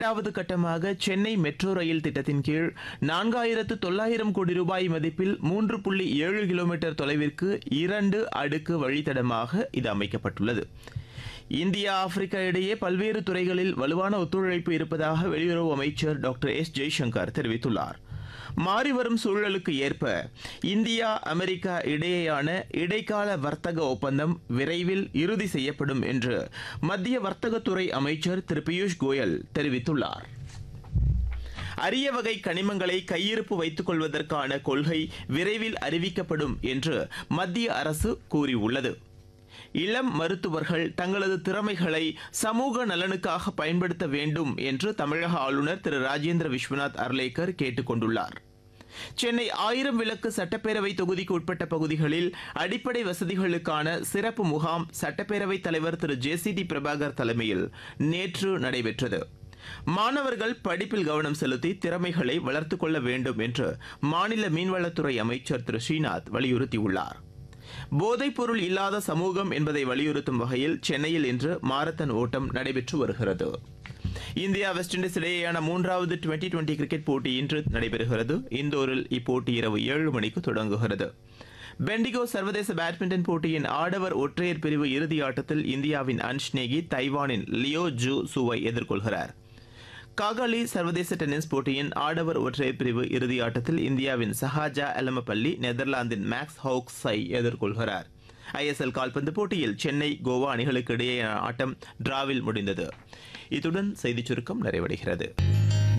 இரண்டாவது கட்டமாக Chennai metro rail திட்டத்தின் கீழ் நான்காயிரத்து தொள்ளாயிரம் கோடி ரூபாய் மதிப்பில் மூன்று புள்ளி ஏழு கிலோமீட்டர் தொலைவிற்கு இரண்டு அடுக்கு வழித்தடமாக இது அமைக்கப்பட்டுள்ளது இந்தியா ஆப்பிரிக்கா இடையே பல்வேறு துறைகளில் வலுவான ஒத்துழைப்பு இருப்பதாக வெளியுறவு அமைச்சர் டாக்டர் எஸ் ஜெய்சங்கர் தெரிவித்துள்ளார் மாறிவரும் சூழலுக்கு ஏற்ப இந்தியா அமெரிக்கா இடையேயான இடைக்கால வர்த்தக ஒப்பந்தம் விரைவில் இறுதி செய்யப்படும் என்று மத்திய வர்த்தகத்துறை அமைச்சர் திரு பியூஷ் கோயல் தெரிவித்துள்ளார் அரிய வகை கனிமங்களை கையிருப்பு வைத்துக் கொள்வதற்கான கொள்கை விரைவில் அறிவிக்கப்படும் என்று மத்திய அரசு கூறியுள்ளது இளம் மருத்துவர்கள் தங்களது திறமைகளை சமூக நலனுக்காக பயன்படுத்த வேண்டும் என்று தமிழக ஆளுநர் திரு ராஜேந்திர விஸ்வநாத் அர்லேக்கர் கேட்டுக் கொண்டுள்ளார் சென்னை ஆயிரம் விளக்கு சட்டப்பேரவை தொகுதிக்கு உட்பட்ட பகுதிகளில் அடிப்படை வசதிகளுக்கான சிறப்பு முகாம் சட்டப்பேரவைத் தலைவர் திரு ஜே சி டி பிரபாகர் தலைமையில் நேற்று நடைபெற்றது மாணவர்கள் படிப்பில் கவனம் செலுத்தி திறமைகளை வளர்த்துக் கொள்ள வேண்டும் என்று மாநில மீன்வளத்துறை அமைச்சர் திரு ஸ்ரீநாத் வலியுறுத்தியுள்ளார் போதைப் பொருள் இல்லாத சமூகம் என்பதை வலியுறுத்தும் வகையில் சென்னையில் இன்று மாரத்தான் ஓட்டம் நடைபெற்று வருகிறது இந்தியா வெஸ்ட் இண்டீஸ் இடையேயான மூன்றாவது டுவெண்டி டுவெண்டி கிரிக்கெட் போட்டி இன்று நடைபெறுகிறது இந்தோரில் இப்போட்டி இரவு ஏழு மணிக்கு தொடங்குகிறது பெண்டிகோ சர்வதேச பேட்மிண்டன் போட்டியின் ஆடவர் ஒற்றையர் பிரிவு இறுதி ஆட்டத்தில் இந்தியாவின் அன்ஷ் நேகி தைவானின் லியோ ஜூ சுவை எதிர்கொள்கிறார் காகாலி சர்வதேச டென்னிஸ் போட்டியின் ஆடவர் ஒற்றையர் பிரிவு இறுதி ஆட்டத்தில் இந்தியாவின் சஹாஜா எலமபள்ளி நெதர்லாந்தின் மேக்ஸ் ஹவுக்ஸை எதிர்கொள்கிறார் ஐஎஸ்எல் கால்பந்து போட்டியில் சென்னை கோவா அணிகளுக்கு இடையேயான ஆட்டம் டிராவில் முடிந்தது இத்துடன் செய்திச் சுருக்கம் நிறைவடைகிறது